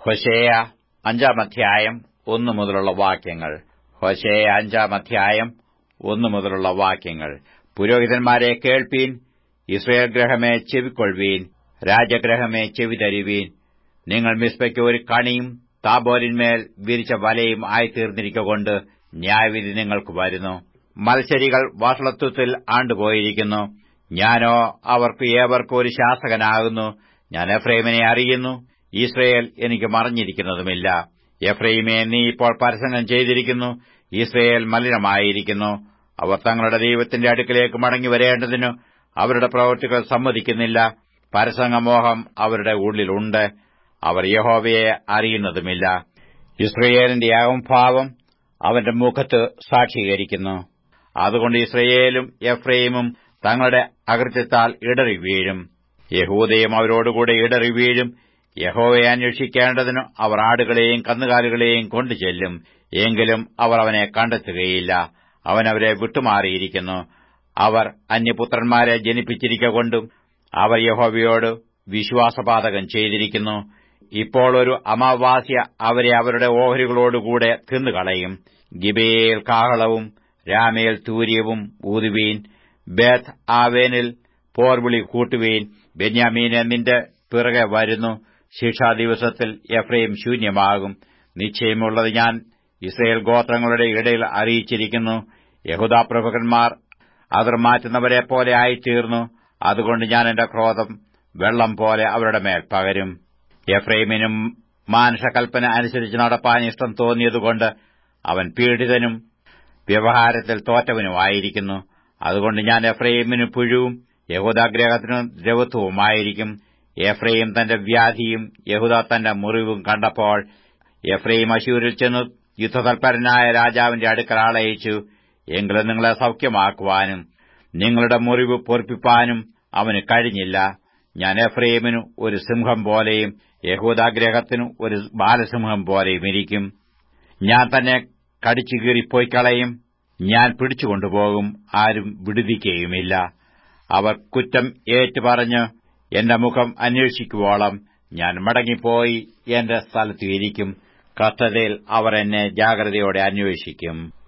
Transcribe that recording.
ഹൊശേയ അഞ്ചാം അധ്യായം ഒന്നു മുതലുള്ള വാക്യങ്ങൾ ഹൊശേയ അഞ്ചാം അധ്യായം ഒന്നു മുതലുള്ള വാക്യങ്ങൾ പുരോഹിതന്മാരെ കേൾപ്പീൻ ഇസ്രയേൽ ഗ്രഹമേ ചെവിക്കൊള്ളുവീൻ രാജഗ്രഹമേ ചെവി തരുവീൻ നിങ്ങൾ മിസ്ബയ്ക്ക് ഒരു കണിയും താബോരിന്മേൽ വിരിച്ച വലയും ആയിത്തീർന്നിരിക്കൊണ്ട് ന്യായവിധി നിങ്ങൾക്ക് വരുന്നു മത്സരികൾ വഷളത്വത്തിൽ ആണ്ടുപോയിരിക്കുന്നു ഞാനോ അവർക്ക് ഏവർക്കും ഒരു ശാസകനാകുന്നു ഞാൻ എഫ്രൈമിനെ അറിയുന്നു ഇസ്രയേൽ എനിക്ക് മറിഞ്ഞിരിക്കുന്നതുമില്ല എഫ്രൈമെ നീ ഇപ്പോൾ പരസംഗം ചെയ്തിരിക്കുന്നു ഇസ്രയേൽ മലിനമായിരിക്കുന്നു അവർ തങ്ങളുടെ ദൈവത്തിന്റെ അടുക്കിലേക്ക് മടങ്ങി വരേണ്ടതിന് അവരുടെ പ്രവൃത്തികൾ സമ്മതിക്കുന്നില്ല പരസംഗമോഹം അവരുടെ ഉള്ളിലുണ്ട് അവർ യഹോവയെ അറിയുന്നതുമില്ല ഇസ്രയേലിന്റെ അഹംഭാവം അവന്റെ മുഖത്ത് സാക്ഷീകരിക്കുന്നു അതുകൊണ്ട് ഇസ്രയേലും എഫ്രൈമും തങ്ങളുടെ അകൃത്യത്താൽ ഇടറി വീഴും യഹൂദയും അവരോടുകൂടെ ഇടറി വീഴും യഹോവയെ അന്വേഷിക്കേണ്ടതിന് അവർ ആടുകളെയും കന്നുകാലികളെയും കൊണ്ടു ചെല്ലും എങ്കിലും അവർ അവനെ കണ്ടെത്തുകയില്ല അവൻ അവരെ വിട്ടുമാറിയിരിക്കുന്നു അവർ അന്യപുത്രന്മാരെ ജനിപ്പിച്ചിരിക്കൊണ്ടും അവർ യഹോവയോട് വിശ്വാസപാതകം ചെയ്തിരിക്കുന്നു ഇപ്പോൾ ഒരു അമാവാസ്യ അവരെ അവരുടെ ഓഹരികളോടുകൂടെ തിന്നുകളയും ഗിബയിൽ കാഹളവും രാമേൽ തൂര്യവും ഊതുവീൻ ബേത്ത് ആവേനിൽ പോർവിളി കൂട്ടുവീൻ ബെന്യാമീനെ നിന്റെ പിറകെ വരുന്നു ശിക്ഷാദിവസത്തിൽ എഫ്രൈം ശൂന്യമാകും നിശ്ചയമുള്ളത് ഞാൻ ഇസ്രയേൽ ഗോത്രങ്ങളുടെ ഇടയിൽ അറിയിച്ചിരിക്കുന്നു യഹൂദാപ്രഭുക്കന്മാർ അതിർ മാറ്റുന്നവരെ പോലെ ആയിത്തീർന്നു അതുകൊണ്ട് ഞാൻ എന്റെ ക്രോധം വെള്ളം പോലെ അവരുടെ മേൽ പകരും എഫ്രൈമിനും മാനുഷകൽപ്പന അനുസരിച്ച് നടപ്പാൻ ഇഷ്ടം തോന്നിയതുകൊണ്ട് അവൻ പീഡിതനും വ്യവഹാരത്തിൽ തോറ്റവനുമായിരിക്കുന്നു അതുകൊണ്ട് ഞാൻ എഫ്രൈമിന് പുഴുവും യഹൂദാഗ്രഹത്തിനു ദ്രവത്വവുമായിരിക്കും എഫ്രൈം തന്റെ വ്യാധിയും യഹൂദ തന്റെ മുറിവും കണ്ടപ്പോൾ എഫ്രൈം അശൂരിൽ ചെന്ന് യുദ്ധതൽപരനായ രാജാവിന്റെ അടുക്കൽ ആളയച്ചു എങ്കിലും നിങ്ങളെ സൌഖ്യമാക്കുവാനും നിങ്ങളുടെ മുറിവ് പൊറിപ്പിപ്പാനും അവന് കഴിഞ്ഞില്ല ഞാൻ എഫ്രൈമിനു ഒരു സിംഹം പോലെയും യഹൂദാഗ്രഹത്തിനു ഒരു ബാലസിംഹം പോലെയും ഇരിക്കും ഞാൻ തന്നെ കടിച്ചു കീറിപ്പോയിക്കളയും ഞാൻ പിടിച്ചുകൊണ്ടുപോകും ആരും വിടുവിക്കുകയുമില്ല അവർ കുറ്റം ഏറ്റുപറഞ്ഞ് എന്റെ മുഖം അന്വേഷിക്കുവോളം ഞാൻ മടങ്ങിപ്പോയി എന്റെ സ്ഥലത്ത് ഇരിക്കും കഷ്ടതയിൽ അവർ എന്നെ ജാഗ്രതയോടെ അന്വേഷിക്കും